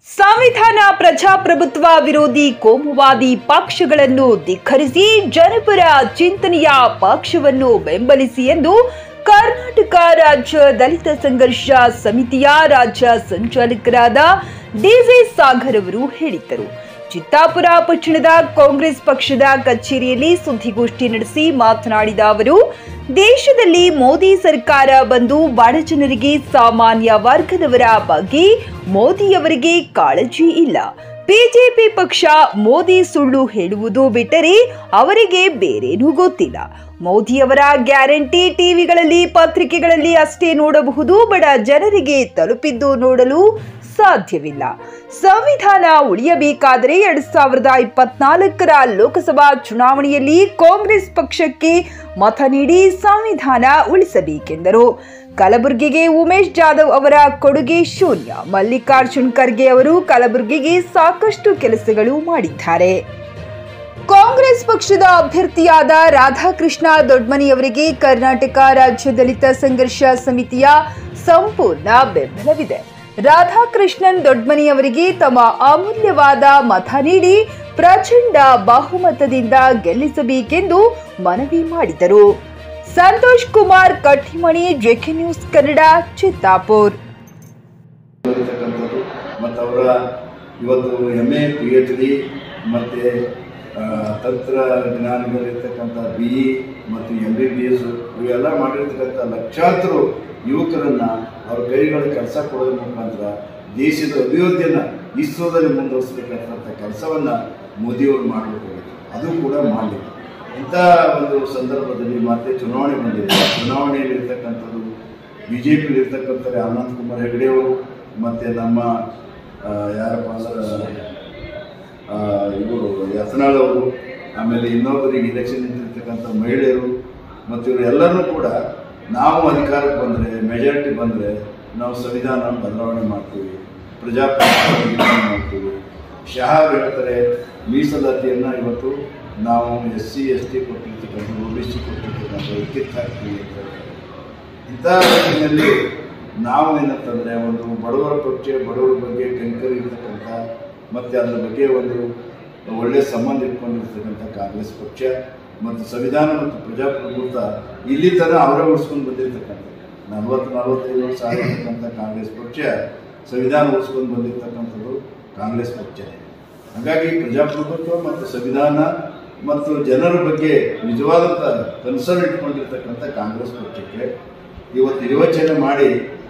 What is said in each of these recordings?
ಸಂವಿಧಾನ ಪ್ರಜಾಪ್ರಭುತ್ವ ವಿರೋಧಿ ಕೋಮುವಾದಿ ಪಕ್ಷಗಳನ್ನು ಧಿಕ್ಕರಿಸಿ ಜನಪರ ಚಿಂತನೆಯ ಪಕ್ಷವನ್ನು ಬೆಂಬಲಿಸಿ ಎಂದು ಕರ್ನಾಟಕ ರಾಜ್ಯ ದಲಿತ ಸಂಘರ್ಷ ಸಮಿತಿಯ ರಾಜ್ಯ ಸಂಚಾಲಕರಾದ ಡಿವಿ ಸಾಗರ್ ಅವರು ಹೇಳಿದ್ದರು ಚಿತ್ತಾಪುರ ಪಟ್ಟಣದ ಕಾಂಗ್ರೆಸ್ ಪಕ್ಷದ ಕಚೇರಿಯಲ್ಲಿ ಸುದ್ದಿಗೋಷ್ಠಿ ನಡೆಸಿ ಮಾತನಾಡಿದ ಅವರು ದೇಶದಲ್ಲಿ ಮೋದಿ ಸರ್ಕಾರ ಬಂದು ಬಡ ಜನರಿಗೆ ಸಾಮಾನ್ಯ ವರ್ಗದವರ ಬಗ್ಗೆ ಮೋದಿಯವರಿಗೆ ಕಾಳಜಿ ಇಲ್ಲ ಬಿಜೆಪಿ ಪಕ್ಷ ಮೋದಿ ಸುಳ್ಳು ಹೇಳುವುದು ಬಿಟ್ಟರೆ ಅವರಿಗೆ ಬೇರೇನೂ ಗೊತ್ತಿಲ್ಲ ಮೋದಿಯವರ ಗ್ಯಾರಂಟಿ ಟಿವಿಗಳಲ್ಲಿ ಪತ್ರಿಕೆಗಳಲ್ಲಿ ಅಷ್ಟೇ ನೋಡಬಹುದು ಬಡ ಜನರಿಗೆ ತಲುಪಿದ್ದು ನೋಡಲು ಸಾಧ್ಯವಿಲ್ಲ ಸಂವಿಧಾನ ಉಳಿಯಬೇಕಾದರೆ ಎರಡ್ ಸಾವಿರದ ಇಪ್ಪತ್ನಾಲ್ಕರ ಲೋಕಸಭಾ ಚುನಾವಣೆಯಲ್ಲಿ ಕಾಂಗ್ರೆಸ್ ಪಕ್ಷಕ್ಕೆ ಮತ ನೀಡಿ ಸಂವಿಧಾನ ಉಳಿಸಬೇಕೆಂದರು ಕಲಬುರಗಿಗೆ ಉಮೇಶ್ ಜಾಧವ್ ಅವರ ಕೊಡುಗೆ ಶೂನ್ಯ ಮಲ್ಲಿಕಾರ್ಜುನ್ ಖರ್ಗೆ ಅವರು ಕಲಬುರಗಿಗೆ ಸಾಕಷ್ಟು ಕೆಲಸಗಳು ಮಾಡಿದ್ದಾರೆ ಕಾಂಗ್ರೆಸ್ ಪಕ್ಷದ ಅಭ್ಯರ್ಥಿಯಾದ ರಾಧಾಕೃಷ್ಣ ದೊಡ್ಮನಿಯವರಿಗೆ ಕರ್ನಾಟಕ ರಾಜ್ಯ ದಲಿತ ಸಂಘರ್ಷ ಸಮಿತಿಯ ಸಂಪೂರ್ಣ ಬೆಂಬಲವಿದೆ ರಾಧಾಕೃಷ್ಣನ್ ದೊಡ್ಮನಿಯವರಿಗೆ ತಮ್ಮ ಅಮೂಲ್ಯವಾದ ಮತ ನೀಡಿ ಪ್ರಚಂಡ ಬಹುಮತದಿಂದ ಗೆಲ್ಲಿಸಬೇಕೆಂದು ಮನವಿ ಮಾಡಿದರು ಸಂತೋಷ್ ಕುಮಾರ್ ಕಠಿಮಣಿ ಜೆಕೆ ನ್ಯೂಸ್ ಕನ್ನಡ ಚಿತ್ತಾಪುರ್ ಇರತಕ್ಕಂಥದ್ದು ಮತ್ತು ಅವರ ಇವತ್ತು M A P H D ಮತ್ತು ತಂತ್ರಜ್ಞಾನಗಳಿರ್ತಕ್ಕಂಥ ಬಿ ಇ ಮತ್ತು ಎಮ್ ಬಿ ಬಿ ಎಸ್ ಇವೆಲ್ಲ ಮಾಡಿರ್ತಕ್ಕಂಥ ಲಕ್ಷಾಂತರ ಯುವಕರನ್ನು ಅವ್ರ ಕೈಗಳ ಕೆಲಸ ಕೊಡೋದ್ರ ಮುಖಾಂತರ ದೇಶದ ಅಭಿವೃದ್ಧಿಯನ್ನು ಇಸ್ರೋದಲ್ಲಿ ಮುಂದುವರಿಸಬೇಕಂತ ಕೆಲಸವನ್ನು ಮೋದಿಯವರು ಮಾಡಬೇಕಾಗಿತ್ತು ಅದು ಕೂಡ ಮಾಡಲಿಲ್ಲ ಇಂಥ ಒಂದು ಸಂದರ್ಭದಲ್ಲಿ ಮತ್ತೆ ಚುನಾವಣೆ ಬಂದಿದೆ ಚುನಾವಣೆಯಲ್ಲಿರ್ತಕ್ಕಂಥದ್ದು ಬಿ ಜೆ ಪಿಲಿರ್ತಕ್ಕಂಥ ಅನಂತ್ ಕುಮಾರ್ ಹೆಗಡೆ ಅವರು ಮತ್ತು ನಮ್ಮ ಆ, ಯಾರಪ್ಪ ಅಂದ್ರೆ ಆ, ಇವರು ಯತ್ನಾಳ್ ಅವರು ಆಮೇಲೆ ಇನ್ನೊಬ್ಬರಿಗೆ ಇಲೆಕ್ಷನ್ ನಿಂತಿರ್ತಕ್ಕಂಥ ಮಹಿಳೆಯರು ಮತ್ತು ಇವರೆಲ್ಲರೂ ಕೂಡ ನಾವು ಅಧಿಕಾರಕ್ಕೆ ಬಂದರೆ ಮೆಜಾರಿಟಿ ಬಂದರೆ ನಾವು ಸಂವಿಧಾನ ಬದಲಾವಣೆ ಮಾಡ್ತೀವಿ ಪ್ರಜಾಪ್ರಭುತ್ವ ನಿರ್ಮಾಣ ಮಾಡ್ತೀವಿ ಶಹಾ ಅವ್ರು ಹೇಳ್ತಾರೆ ಮೀಸಲಾತಿಯನ್ನು ಇವತ್ತು ನಾವು ಎಸ್ ಸಿ ಎಸ್ ಟಿ ಕೊಟ್ಟಿರ್ತಕ್ಕಂಥ ಒ ಬಿ ಸಿ ಕೊಟ್ಟಿರ್ತಕ್ಕಂಥ ಕಿತ್ತು ಹಾಕ್ತೀವಿ ಅಂತ ಹೇಳ್ತಾರೆ ಇಂಥ ನಿಟ್ಟಿನಲ್ಲಿ ನಾವು ಏನಂತಂದರೆ ಒಂದು ಬಡವರ ಪಕ್ಷ ಬಡವರ ಬಗ್ಗೆ ಕೈಕರಿ ಇರ್ತಕ್ಕಂಥ ಮತ್ತು ಅದ್ರ ಬಗ್ಗೆ ಒಂದು ಒಳ್ಳೆಯ ಸಂಬಂಧ ಇಟ್ಕೊಂಡಿರ್ತಕ್ಕಂಥ ಕಾಂಗ್ರೆಸ್ ಪಕ್ಷ ಮತ್ತು ಸಂವಿಧಾನ ಮತ್ತು ಪ್ರಜಾಪ್ರಭುತ್ವ ಇಲ್ಲಿ ತನಕ ಅವರೇ ಉಳಿಸ್ಕೊಂಡು ಬಂದಿರ್ತಕ್ಕಂಥ ನಲ್ವತ್ತು ನಲವತ್ತೈದು ವರ್ಷ ಆಗಿರ್ತಕ್ಕಂಥ ಕಾಂಗ್ರೆಸ್ ಪಕ್ಷ ಸಂವಿಧಾನ ಉಳಿಸ್ಕೊಂಡು ಬಂದಿರ್ತಕ್ಕಂಥದ್ದು ಕಾಂಗ್ರೆಸ್ ಪಕ್ಷ ಹಾಗಾಗಿ ಪ್ರಜಾಪ್ರಭುತ್ವ ಮತ್ತು ಸಂವಿಧಾನ ಮತ್ತು ಜನರ ಬಗ್ಗೆ ನಿಜವಾದಂಥ ಕನ್ಸರ್ನ್ ಇಟ್ಕೊಂಡಿರ್ತಕ್ಕಂಥ ಕಾಂಗ್ರೆಸ್ ಪಕ್ಷಕ್ಕೆ ಇವತ್ತು ನಿರ್ವಚನೆ ಮಾಡಿ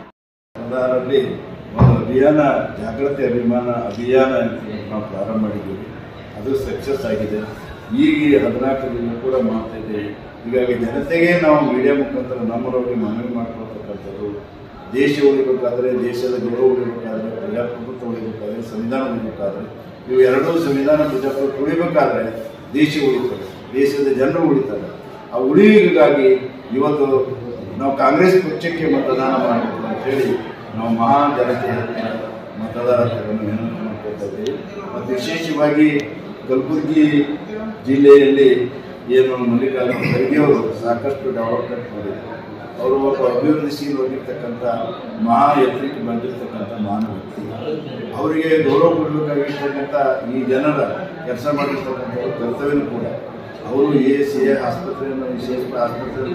ಅದರಲ್ಲಿ ಒಂದು ಅಭಿಯಾನ ಜಾಗೃತಿ ಅಭಿಮಾನ ಅಭಿಯಾನ ಅಂತ ನಾವು ಪ್ರಾರಂಭ ಮಾಡಿದ್ದೀವಿ ಅದು ಸಕ್ಸಸ್ ಆಗಿದೆ ಈಗ ಹದಿನಾಲ್ಕರಿಂದ ಕೂಡ ಮಾಡ್ತಾ ಇದ್ದೇವೆ ಹೀಗಾಗಿ ಜನತೆಗೆ ನಾವು ಮೀಡಿಯಾ ಮುಖಾಂತರ ನಮ್ಮರವರಿಗೆ ಮನವಿ ಮಾಡ್ಕೊಳ್ತಕ್ಕಂಥದ್ದು ದೇಶ ಉಳಿಬೇಕಾದ್ರೆ ದೇಶದ ಗೌರವ ಉಳಿಬೇಕಾದ್ರೆ ಪ್ರಜಾಪ್ರಭುತ್ವ ಉಳಿಬೇಕಾದ್ರೆ ಸಂವಿಧಾನ ಉಳಿಬೇಕಾದ್ರೆ ಇವು ಎರಡೂ ಸಂವಿಧಾನ ಪ್ರಜಾಪ್ರಭುತ್ವ ಉಳಿಬೇಕಾದ್ರೆ ದೇಶ ಉಳಿತದೆ ದೇಶದ ಜನರು ಉಳಿತಾರೆ ಆ ಉಳಿವಿಗಾಗಿ ಇವತ್ತು ನಾವು ಕಾಂಗ್ರೆಸ್ ಪಕ್ಷಕ್ಕೆ ಮತದಾನ ಮಾಡಬೇಕು ಅಂತೇಳಿ ನಾವು ಮಹಾ ಜನತೆ ಮತದಾರರನ್ನು ವಿನಂತಿ ಮಾಡ್ಕೊಳ್ತಾ ಇದ್ದೀವಿ ಮತ್ತು ವಿಶೇಷವಾಗಿ ಕಲಬುರಗಿ ಜಿಲ್ಲೆಯಲ್ಲಿ ಏನು ಮಲ್ಲಿಕಾರ್ಜುನ ಖರ್ಗೆ ಅವರು ಸಾಕಷ್ಟು ಡೆವಲಪ್ಮೆಂಟ್ ಮಾಡಿದ್ದಾರೆ ಅವರು ಒಬ್ಬ ಅಭಿವೃದ್ಧಿಶೀಲವಾಗಿರ್ತಕ್ಕಂಥ ಮಹಾ ಎತ್ತರಕ್ಕೆ ಬಂದಿರತಕ್ಕಂಥ ಮಹಾನ್ ವ್ಯಕ್ತಿ ಅವರಿಗೆ ಗೌರವ ಕೊಡಬೇಕಾಗಿರ್ತಕ್ಕಂಥ ಈ ಜನರ ಕೆಲಸ ಮಾಡಿರ್ತಕ್ಕಂಥ ಕರ್ತವ್ಯನೂ ಕೂಡ ಅವರು ಎ ಸಿ ಎ ಆಸ್ಪತ್ರೆಯನ್ನು ವಿಶೇಷ ಆಸ್ಪತ್ರೆ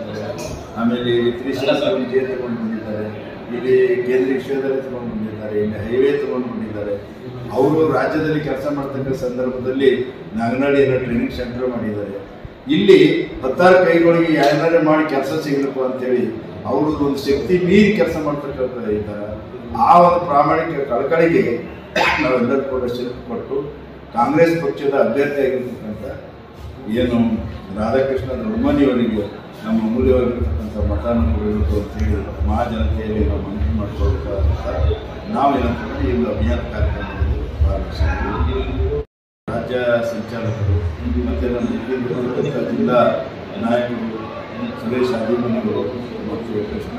ಆಮೇಲೆ ತ್ರಿಶಾಸ್ತ್ರ ವಿಜಯ ತಗೊಂಡು ಬಂದಿದ್ದಾರೆ ಇಲ್ಲಿ ಕೇಂದ್ರೀಯ ವಿಶ್ವವಿದ್ಯಾಲಯ ತಗೊಂಡು ಬಂದಿದ್ದಾರೆ ಇಲ್ಲಿ ಹೈವೇ ತಗೊಂಡು ಬಂದಿದ್ದಾರೆ ಅವರು ರಾಜ್ಯದಲ್ಲಿ ಕೆಲಸ ಮಾಡ್ತಕ್ಕ ಸಂದರ್ಭದಲ್ಲಿ ನಾಗನಹಳ್ಳಿಯನ್ನು ಟ್ರೈನಿಂಗ್ ಸೆಂಟರ್ ಮಾಡಿದ್ದಾರೆ ಇಲ್ಲಿ ಹತ್ತಾರು ಕೈಗಳಿಗೆ ಯಾರನ್ನಾರೇ ಮಾಡಿ ಕೆಲಸ ಸಿಗಬೇಕು ಅಂತೇಳಿ ಅವ್ರದ್ದು ಒಂದು ಶಕ್ತಿ ಮೀರಿ ಕೆಲಸ ಮಾಡ್ತಕ್ಕಂಥ ಇದ್ದಾರೆ ಆ ಒಂದು ಪ್ರಾಮಾಣಿಕ ಕಳಕಳಿಗೆ ನಾವೆಲ್ಲರೂ ಕೂಡ ಶಿಲ್ಪ ಕೊಟ್ಟು ಕಾಂಗ್ರೆಸ್ ಪಕ್ಷದ ಅಭ್ಯರ್ಥಿ ಆಗಿರ್ತಕ್ಕಂಥ ಏನು ರಾಧಾಕೃಷ್ಣ ದೊಡ್ಮನಿಯವರಿಗೆ ನಮ್ಮ ಅಮೂಲ್ಯವಾಗಿರ್ತಕ್ಕಂಥ ಮತನ ಕೊಡಬೇಕು ಅಂತೇಳಿ ಮಹಾಜನತೆಯಲ್ಲಿ ನಾವು ಮನವಿ ಮಾಡ್ಕೊಳ್ಬೇಕಾದಂಥ ನಾವು ಏನಂತಂದ್ರೆ ಈ ಒಂದು ಅಭಿಯಾನ ಕಾರ್ಯಕ್ರಮದಲ್ಲಿ ಭಾಗವಹಿಸಿದ್ದೀವಿ ರಾಜ್ಯ ಸಂಚಾಲಕರು ಮತ್ತು ನಮ್ಮ ಜಿಲ್ಲೆಯಲ್ಲಿರ್ತಕ್ಕಂಥ ಜಿಲ್ಲಾ ನಾಯಕರು ಸುರೇಶ್ ಆದಿಮನಿಗಳು ಮತ್ತು ಕೃಷ್ಣ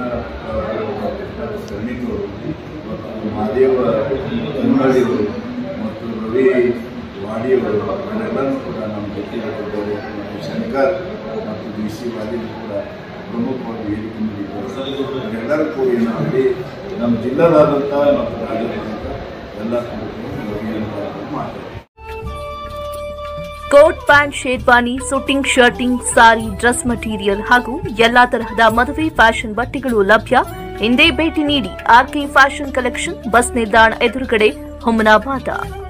ಕೃಷ್ಣ ಕರ್ಣಿಕರು ಮತ್ತು ಮಹಾದೇವ ಕನ್ನಡಿಗರು ಮತ್ತು ರವಿ ವಾಡಿಯವರು ಇವರೆಲ್ಲರೂ ಕೂಡ ನಮ್ಮ ಜೊತೆಗಿದ್ದಾರೆ ಮತ್ತು ಶಂಕರ್ ಮತ್ತು ಡಿ ಸಿ ವಾದಿಗಳು ಕೂಡ ಪ್ರಮುಖವಾಗಿ ವೇದಿಕೆ ನೀಡಿದ್ದಾರೆ ಇವರೆಲ್ಲರೂ ಕೂಡಿ ನಾವಲ್ಲಿ ನಮ್ಮ ಜಿಲ್ಲಾದಾದ್ಯಂತ ಮತ್ತು ರಾಜ್ಯಾದ್ಯಂತ ಎಲ್ಲ ಕಾರ್ಯಕ್ರಮ ಮಾಡ್ತಾರೆ coat pant sherwani suiting shirting sari dress material ಹಾಗೂ ಎಲ್ಲಾ ತರಹದ ಮದುವೆ ಫ್ಯಾಷನ್ ಬಟ್ಟೆಗಳು ಲಭ್ಯ ಹಿಂದೆ ಭೇಟಿ ನೀಡಿ ಆರ್ಕೆ ಫ್ಯಾಷನ್ ಕಲೆಕ್ಷನ್ ಬಸ್ ನಿಲ್ದಾಣ ಎದುರುಗಡೆ ಹುಮನಾಬಾದ